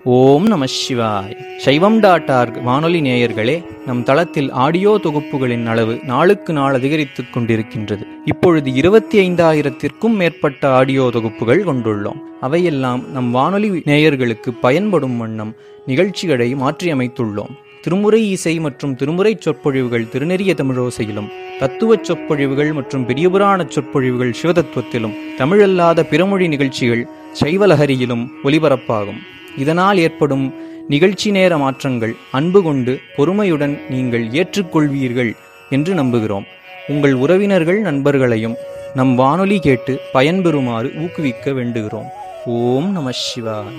ஓம் நம சிவாய் சைவம் டாட் ஆர்க் வானொலி நேயர்களே நம் தளத்தில் ஆடியோ தொகுப்புகளின் அளவு நாளுக்கு நாள் அதிகரித்துக் கொண்டிருக்கின்றது இப்பொழுது இருபத்தி ஐந்தாயிரத்திற்கும் மேற்பட்ட ஆடியோ தொகுப்புகள் கொண்டுள்ளோம் அவையெல்லாம் நம் வானொலி நேயர்களுக்கு பயன்படும் வண்ணம் நிகழ்ச்சிகளை மாற்றியமைத்துள்ளோம் திருமுறை இசை மற்றும் திருமுறை சொற்பொழிவுகள் திருநெறிய தமிழோசையிலும் தத்துவச் சொற்பொழிவுகள் மற்றும் பெரியபுராண சொற்பொழிவுகள் சிவதத்துவத்திலும் தமிழல்லாத பிறமொழி நிகழ்ச்சிகள் சைவலஹரியிலும் ஒலிபரப்பாகும் இதனால் ஏற்படும் நிகழ்ச்சி நேர மாற்றங்கள் அன்பு கொண்டு பொறுமையுடன் நீங்கள் ஏற்றுக்கொள்வீர்கள் என்று நம்புகிறோம் உங்கள் உறவினர்கள் நண்பர்களையும் நம் வானொலி கேட்டு பயன்பெறுமாறு ஊக்குவிக்க வேண்டுகிறோம் ஓம் நம சிவாய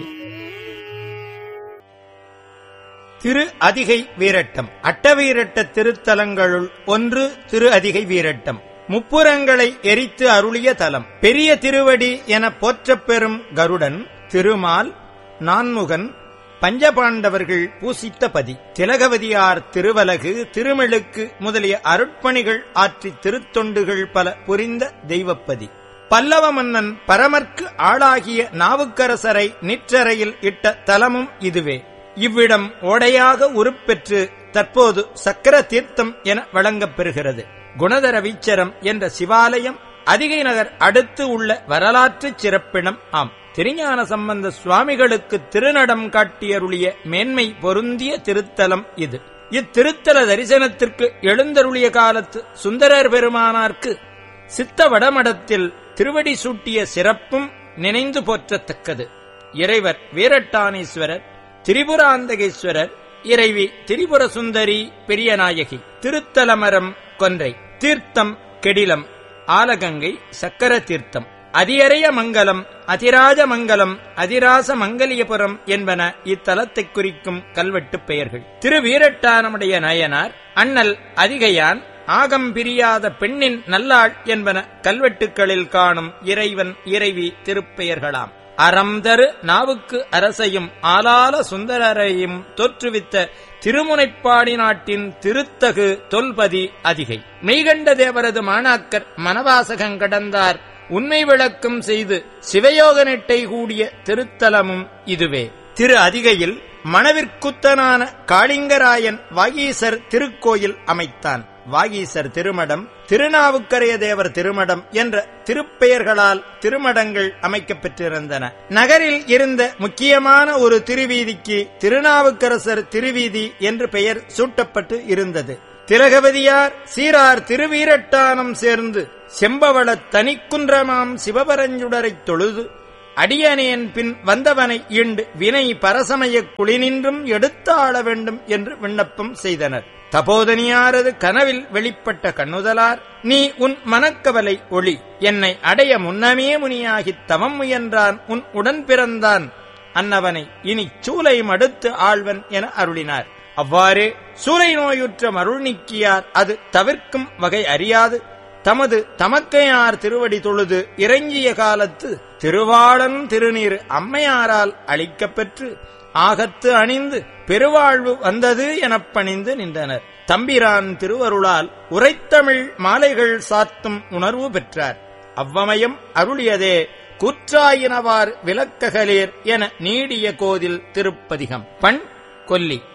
திரு அதிகை வீரட்டம் அட்டவீரட்ட திருத்தலங்களுள் ஒன்று திரு அதிகை வீரட்டம் முப்புறங்களை எரித்து அருளிய தலம் பெரிய திருவடி என போற்றப் பெறும் கருடன் திருமால் நான்முகன் பஞ்சபாண்டவர்கள் பூசித்த பதி திலகவதியார் திருவலகு திருமெழுக்கு முதலிய அருட்பணிகள் ஆற்றி திருத்தொண்டுகள் பல புரிந்த தெய்வப்பதி பல்லவ மன்னன் பரமர்க்கு ஆளாகிய நாவுக்கரசரை நிற்றரையில் இட்ட தலமும் இதுவே இவ்விடம் ஓடையாக உருப்பெற்று தற்போது சக்கர தீர்த்தம் என வழங்கப் பெறுகிறது குணதர வீச்சரம் என்ற சிவாலயம் அதிகை நகர் அடுத்து உள்ள வரலாற்று சிறப்பிடம் ஆம் திருஞான சம்பந்த சுவாமிகளுக்கு திருநடம் காட்டியருளிய மேன்மை பொருந்திய திருத்தலம் இது இத்திருத்தல தரிசனத்திற்கு எழுந்தருளிய காலத்து சுந்தரர் பெருமானார்க்கு சித்த வடமடத்தில் திருவடி சூட்டிய சிறப்பும் நினைந்து போற்றத்தக்கது இறைவர் வீரட்டானீஸ்வரர் திரிபுராந்தகேஸ்வரர் இறைவி திரிபுர சுந்தரி பெரியநாயகி திருத்தலமரம் கொன்றை தீர்த்தம் கெடிலம் ஆலகங்கை சக்கர தீர்த்தம் அதியரைய மங்கலம் அதிராஜ மங்கலம் அதிராச மங்கலியபுரம் என்பன இத்தலத்தைக் குறிக்கும் கல்வெட்டுப் பெயர்கள் திரு வீரட்டானமுடைய நயனார் அண்ணல் அதிகையான் ஆகம் பிரியாத பெண்ணின் நல்லாள் என்பன கல்வெட்டுக்களில் காணும் இறைவன் இறைவி திருப்பெயர்களாம் அறம்தரு நாவுக்கு அரசையும் ஆலால சுந்தரரையும் தோற்றுவித்த திருமுனைப்பாடி நாட்டின் திருத்தகு தொல்பதி அதிகை மெய்கண்ட தேவரது மாணாக்கர் மனவாசகம் கடந்தார் உண்மை விளக்கம் செய்து சிவயோக நெட்டை கூடிய திருத்தலமும் இதுவே திரு அதிகையில் மணவிற்குத்தனான காளிங்கராயன் வாகீசர் திருக்கோயில் அமைத்தான் வாகீசர் திருமடம் திருநாவுக்கரைய தேவர் திருமடம் என்ற திருப்பெயர்களால் திருமடங்கள் அமைக்கப் பெற்றிருந்தன நகரில் இருந்த முக்கியமான ஒரு திருவீதிக்கு திருநாவுக்கரசர் திருவீதி என்று பெயர் சூட்டப்பட்டு இருந்தது திலகவதியார் சீரார் திருவீரட்டானம் சேர்ந்து செம்பவள தனிக்குன்றமாம் சிவபரஞ்சுடரைத் தொழுது அடியனேன் பின் வந்தவனை ஈண்டு வினை பரசமயக் குளினின்றும் எடுத்து ஆள வேண்டும் என்று விண்ணப்பம் செய்தனர் தபோதனியாரது கனவில் வெளிப்பட்ட கண்ணுதலார் நீ உன் மனக்கவலை ஒளி என்னை அடைய முன்னமே முனியாகித் தவம் முயன்றான் உன் உடன் பிறந்தான் அன்னவனை இனி சூலை மடுத்து ஆழ்வன் என அருளினார் அவ்வாறே சூலை நோயுற்ற மருள் நீக்கியார் அது தவிர்க்கும் வகை அறியாது தமது தமக்கையார் திருவடி தொழுது இறங்கிய காலத்து திருவாளன் திருநீர் அம்மையாரால் அளிக்கப் பெற்று ஆகத்து அணிந்து பெருவாழ்வு வந்தது எனப் பணிந்து நின்றனர் தம்பிரான் திருவருளால் உரைத்தமிழ் மாலைகள் சாத்தும் உணர்வு பெற்றார் அவ்வமயம் அருளியதே கூற்றாயினவார் விளக்ககலேர் என நீடிய கோதில் திருப்பதிகம் பண் கொல்லி